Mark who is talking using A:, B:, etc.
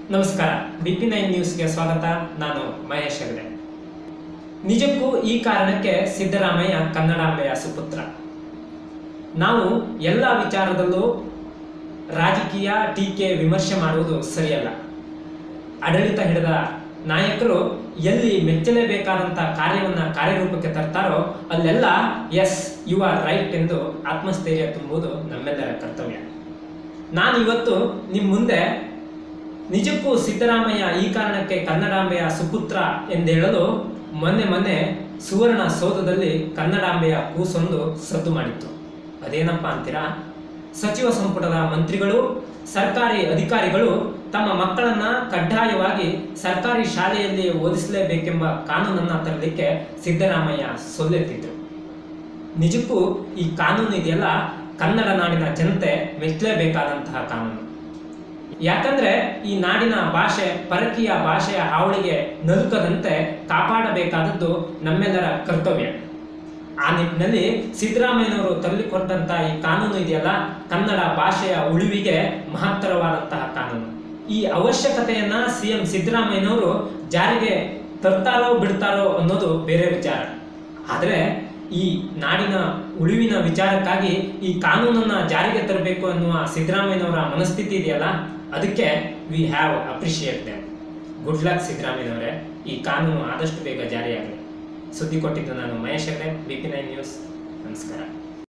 A: ನಮಸ್ಕಾರ B P nine ನ್ಯೂಸ್ಗೆ ಸ್ವಾಗತ ನಾನು ಮಹೇಶ್ ಹೆಗಡೆ ನಿಜಕ್ಕೂ ಈ ಕಾರಣಕ್ಕೆ ಸಿದ್ದರಾಮಯ್ಯ ಕನ್ನಡಾಂಬೆಯ ಸುಪುತ್ರ ನಾವು ಎಲ್ಲ ವಿಚಾರದಲ್ಲೂ ರಾಜಕೀಯ ಟೀಕೆ ವಿಮರ್ಶೆ ಮಾಡುವುದು ಸರಿಯಲ್ಲ ಆಡಳಿತ ಹಿಡಿದ ನಾಯಕರು ಎಲ್ಲಿ ಮೆಚ್ಚಲೇಬೇಕಾದಂಥ ಕಾರ್ಯವನ್ನು ಕಾರ್ಯರೂಪಕ್ಕೆ ತರ್ತಾರೋ ಅಲ್ಲೆಲ್ಲ ಎಸ್ ಯು ಆರ್ ರೈಟ್ ಎಂದು ಆತ್ಮಸ್ಥೈರ್ಯ ತುಂಬುವುದು ನಮ್ಮೆಲ್ಲರ ಕರ್ತವ್ಯ ನಾನು ಇವತ್ತು ನಿಮ್ಮ ಮುಂದೆ ನಿಜಕ್ಕೂ ಸಿದ್ದರಾಮಯ್ಯ ಈ ಕಾರಣಕ್ಕೆ ಕನ್ನಡಾಂಬೆಯ ಸುಪುತ್ರ ಎಂದೇಳಲು ಮೊನ್ನೆ ಮೊನ್ನೆ ಸುವರ್ಣ ಸೌಧದಲ್ಲಿ ಕನ್ನಡಾಂಬೆಯ ಕೂಸೊಂದು ಸದ್ದು ಮಾಡಿತ್ತು ಅದೇನಪ್ಪ ಅಂತೀರಾ ಸಚಿವ ಸಂಪುಟದ ಮಂತ್ರಿಗಳು ಸರ್ಕಾರಿ ಅಧಿಕಾರಿಗಳು ತಮ್ಮ ಮಕ್ಕಳನ್ನ ಕಡ್ಡಾಯವಾಗಿ ಸರ್ಕಾರಿ ಶಾಲೆಯಲ್ಲಿ ಓದಿಸಲೇಬೇಕೆಂಬ ಕಾನೂನನ್ನ ತರಲಿಕ್ಕೆ ಸಿದ್ದರಾಮಯ್ಯ ಸೊಲ್ಲೆತ್ತಿದ್ರು ನಿಜಕ್ಕೂ ಈ ಕಾನೂನು ಇದೆಯಲ್ಲ ಕನ್ನಡ ನಾಡಿನ ಜನತೆ ಮೆಚ್ಚಲೇಬೇಕಾದಂತಹ ಕಾನೂನು ಯಾಕಂದ್ರೆ ಈ ನಾಡಿನ ಭಾಷೆ ಪರಕೀಯ ಭಾಷೆಯ ಹಾವಳಿಗೆ ನಲುಕದಂತೆ ಕಾಪಾಡಬೇಕಾದದ್ದು ನಮ್ಮೆಲ್ಲರ ಕರ್ತವ್ಯ ಆ ನಿಟ್ಟಿನಲ್ಲಿ ಸಿದ್ದರಾಮಯ್ಯನವರು ತರಲಿಕೊಟ್ಟಂತ ಈ ಕಾನೂನು ಇದೆಯಲ್ಲ ಕನ್ನಡ ಭಾಷೆಯ ಉಳಿವಿಗೆ ಮಹತ್ತರವಾದಂತಹ ಕಾನೂನು ಈ ಅವಶ್ಯಕತೆಯನ್ನ ಸಿ ಎಂ ಸಿದ್ದರಾಮಯ್ಯನವರು ಜಾರಿಗೆ ತರ್ತಾರೋ ಬಿಡ್ತಾರೋ ಅನ್ನೋದು ಬೇರೆ ವಿಚಾರ ಆದರೆ ಈ ನಾಡಿನ ಉಳಿವಿನ ವಿಚಾರಕ್ಕಾಗಿ ಈ ಕಾನೂನನ್ನ ಜಾರಿಗೆ ತರಬೇಕು ಅನ್ನುವ ಸಿದ್ದರಾಮಯ್ಯನವರ ಮನಸ್ಥಿತಿ ಇದೆಯಲ್ಲ ಅದಕ್ಕೆ we have appreciate them good luck ಸಿದ್ದರಾಮಯ್ಯನವರೇ ಈ ಕಾನೂನು ಆದಷ್ಟು ಬೇಗ ಜಾರಿಯಾಗಲಿ ಸುದ್ದಿ ಕೊಟ್ಟಿದ್ದು ನಾನು Mahesh Hegde B P nine news ನಮಸ್ಕಾರ